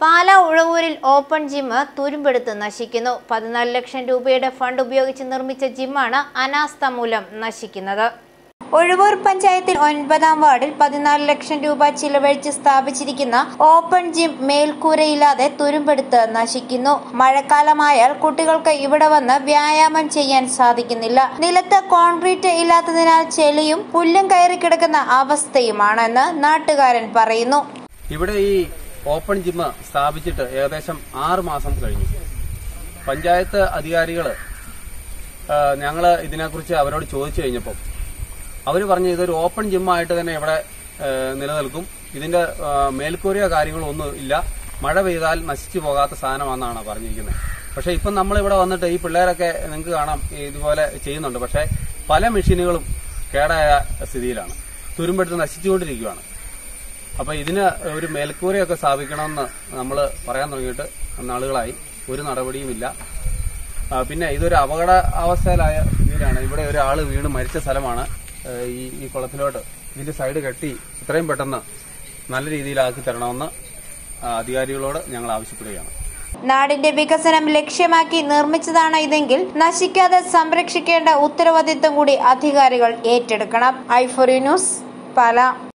പാലാ ഉഴവൂരിൽ open gym തുരുമ്പെടുത്ത് നശിക്കുന്നു പതിനാല് ലക്ഷം രൂപയുടെ ഫണ്ട് ഉപയോഗിച്ച് നിർമ്മിച്ച ജിമ്മാണ് അനാസ്ഥ മൂലം നശിക്കുന്നത് ഒഴുവൂർ പഞ്ചായത്തിൽ ഒൻപതാം വാർഡിൽ പതിനാല് ലക്ഷം രൂപ ചിലവഴിച്ച് സ്ഥാപിച്ചിരിക്കുന്ന ഓപ്പൺ ജിം മേൽക്കൂരയില്ലാതെ തുരുമ്പെടുത്ത് നശിക്കുന്നു മഴക്കാലമായാൽ കുട്ടികൾക്ക് ഇവിടെ വന്ന് വ്യായാമം ചെയ്യാൻ സാധിക്കുന്നില്ല നിലത്ത് കോൺക്രീറ്റ് ഇല്ലാത്തതിനാൽ ചെളിയും പുല്ലും കയറി കിടക്കുന്ന അവസ്ഥയുമാണെന്ന് നാട്ടുകാരൻ പറയുന്നു ഇവിടെ ഈ ഓപ്പൺ ജിമ്മ് സ്ഥാപിച്ചിട്ട് ഏകദേശം ആറ് മാസം കഴിഞ്ഞു പഞ്ചായത്ത് അധികാരികൾ ഞങ്ങൾ ഇതിനെക്കുറിച്ച് അവരോട് ചോദിച്ചു കഴിഞ്ഞപ്പോൾ അവർ പറഞ്ഞു ഇതൊരു ഓപ്പൺ ജിമ്മായിട്ട് തന്നെ ഇവിടെ ആ, നിലനിൽക്കും ഇതിന്റെ ആ, മേൽക്കൂരയോ കാര്യങ്ങളോ ഒന്നും ഇല്ല മഴ പെയ്താൽ നശിച്ചു പോകാത്ത സാധനമാണെന്നാണ് പറഞ്ഞിരിക്കുന്നത് പക്ഷെ ഇപ്പം നമ്മളിവിടെ വന്നിട്ട് ഈ പിള്ളേരൊക്കെ നിങ്ങൾക്ക് കാണാം ഇതുപോലെ ചെയ്യുന്നുണ്ട് പക്ഷെ പല മെഷീനുകളും കേടായ സ്ഥിതിയിലാണ് തുരുമ്പെടുത്ത് നശിച്ചുകൊണ്ടിരിക്കുകയാണ് അപ്പൊ ഇതിന് ഒരു മേൽക്കൂരയൊക്കെ സ്ഥാപിക്കണമെന്ന് നമ്മൾ പറയാൻ തുടങ്ങിയിട്ട് നാളുകളായി ഒരു നടപടിയുമില്ല ആ, പിന്നെ ഇതൊരു അപകട അവസ്ഥയിലായ സ്ഥിതിയിലാണ് ഇവിടെ ഒരാൾ വീണ് മരിച്ച സ്ഥലമാണ് ആ, ഈ ഈ കുളത്തിലോട്ട് ഇതിന്റെ സൈഡ് കെട്ടി എത്രയും പെട്ടെന്ന് നല്ല രീതിയിലാക്കി തരണമെന്ന് ആ, അധികാരികളോട് ഞങ്ങൾ ആവശ്യപ്പെടുകയാണ് നാടിന്റെ വികസനം ലക്ഷ്യമാക്കി നിർമ്മിച്ചതാണ് ഇതെങ്കിൽ നശിക്കാതെ സംരക്ഷിക്കേണ്ട ഉത്തരവാദിത്തം കൂടി അധികാരികൾ ഏറ്റെടുക്കണം ഐഫോറി ന്യൂസ് പാല